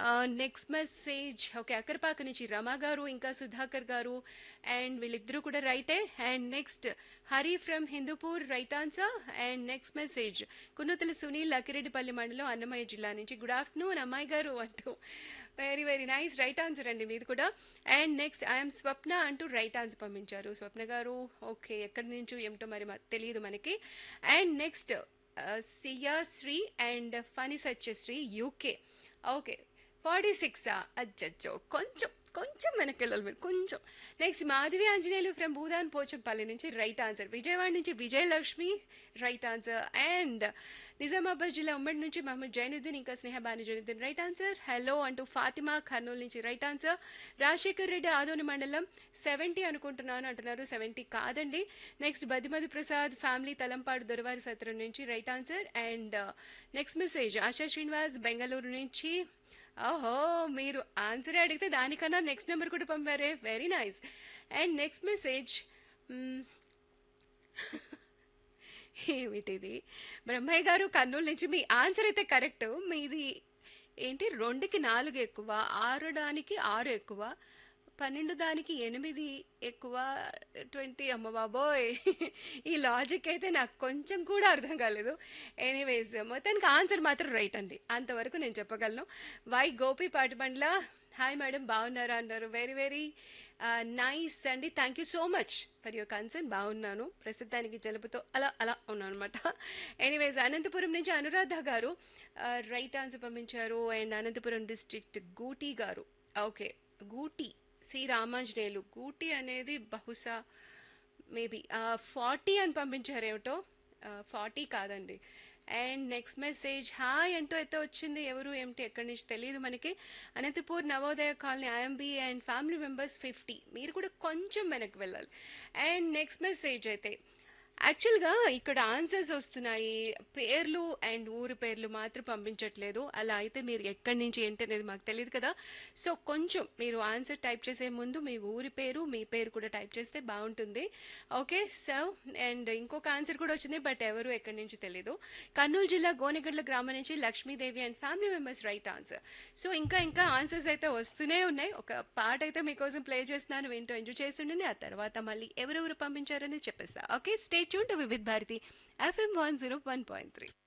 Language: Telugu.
నెక్స్ట్ మెసేజ్ ఓకే అక్కరపాక నుంచి రమా గారు ఇంకా సుధాకర్ గారు అండ్ వీళ్ళిద్దరూ కూడా రైటే and next Hari from Hindupur right answer and next message Kunnathula Sunil Lakkireddipalli మండలం అన్నమయ్య జిల్లా నుంచి గుడ్ ఆఫ్టర్నూన్ అమ్మాయి గారు అంటూ very very nice right answer అండి మీది కూడా అండ్ నెక్స్ట్ ఐఎమ్ స్వప్న అంటూ రైట్ ఆన్సర్ పంపించారు స్వప్న గారు ఓకే ఎక్కడి నుంచో ఏమిటో మరి మా- తెలియదు మనకి and next Siyasri and Phani Satyasri UK okay forty సిక్సా అజ్జో కొంచెం కొంచెం వెనక్కి వెళ్ళాలి మీరు కొంచెం నెక్స్ట్ మాధవి ఆంజనేయులు ఫ్రమ్ భూదాన్ పోచంపల్లి నుంచి రైట్ ఆన్సర్ విజయవాడ నుంచి Vijayalakshmi right answer and Nizamabad జిల్లా ఉమ్మడి నుంచి మహమ్మద్ జైనుద్దీన్ ఇంకా Sneha Banu Zainuddin right answer hello అంటూ ఫాతిమా కర్నూలు నుంచి రైట్ ఆన్సర్ రాజశేఖర్ రెడ్డి ఆదోని మండలం సెవెంటీ అనుకుంటున్నాను అంటున్నారు సెవెంటీ కాదండి నెక్స్ట్ బదిమది ప్రసాద్ ఫ్యామిలీ తలంపాడు దొరవారి సత్రం నుంచి right answer and next message Asha Srinivas Bengaluru నుంచి ఓహో మీరు ఆన్సర్ అడిగితే దానికన్నా నెక్స్ట్ నెంబర్ కూడా పంపారే very nice and next message ఏమిటిది బ్రహ్మయ్య గారు కర్నూలు నుంచి మీ ఆన్సర్ అయితే కరెక్ట్ మీది ఏంటి రెండుకి నాలుగు ఎక్కువ ఆరడానికి ఆరు ఎక్కువ పన్నెండు దానికి ఎనిమిది ఎక్కువ ట్వంటీ అమ్మ బాబోయ్ ఈ లాజిక్ అయితే నాకు కొంచెం కూడా అర్థం కాలేదు ఎనీవేస్ మొత్తానికి ఆన్సర్ మాత్రం రైట్ అండి అంతవరకు నేను చెప్పగలను Y Gopi Patibandla hi madam బాగున్నారా అన్నారు వెరీ వెరీ నైస్ అండి thank you so much for your concern బాగున్నాను ప్రస్తుతానికి జలుబుతో అలా అలా ఉన్నాను అనమాట ఎనీవేస్ అనంతపురం నుంచి అనురాధ గారు రైట్ ఆన్సర్ పంపించారు అండ్ అనంతపురం డిస్ట్రిక్ట్ గూటీ గారు ఓకే గూటీ సి రామాంజనేయులు గూటి అనేది బహుశా మేబీ ఫార్టీ అని పంపించారేమిటో ఫార్టీ కాదండి అండ్ నెక్స్ట్ మెసేజ్ హాయ్ అంటూ అయితే వచ్చింది ఎవరు ఏమిటి ఎక్కడి నుంచి తెలియదు మనకి Anantapur Navodaya colony IMB and family members fifty మీరు కూడా కొంచెం వెనక్కి వెళ్ళాలి అండ్ నెక్స్ట్ మెసేజ్ అయితే యాక్చువల్గా ఇక్కడ ఆన్సర్స్ వస్తున్నాయి పేర్లు అండ్ ఊరి పేర్లు మాత్రం పంపించట్లేదు అలా అయితే మీరు ఎక్కడి నుంచి ఏంటి అనేది మాకు తెలియదు కదా సో కొంచెం మీరు ఆన్సర్ టైప్ చేసే ముందు మీ ఊరి పేరు మీ పేరు కూడా టైప్ చేస్తే బాగుంటుంది ఓకే సో అండ్ ఇంకొక ఆన్సర్ కూడా వచ్చింది బట్ ఎవరు ఎక్కడి నుంచి తెలీదు కర్నూలు జిల్లా గోనెగడ్ల గ్రామం నుంచి Lakshmidevi and family members right answer so ఇంకా ఇంకా ఆన్సర్స్ అయితే వస్తూనే ఉన్నాయి ఒక పాట అయితే మీకోసం ప్లే చేస్తున్నాను వింటూ ఎంజాయ్ చేస్తుండండి ఆ తర్వాత మళ్ళీ ఎవరెవరు పంపించారని చెప్పేస్తా okay stay tune to Vividh Bharati FM one zero one point three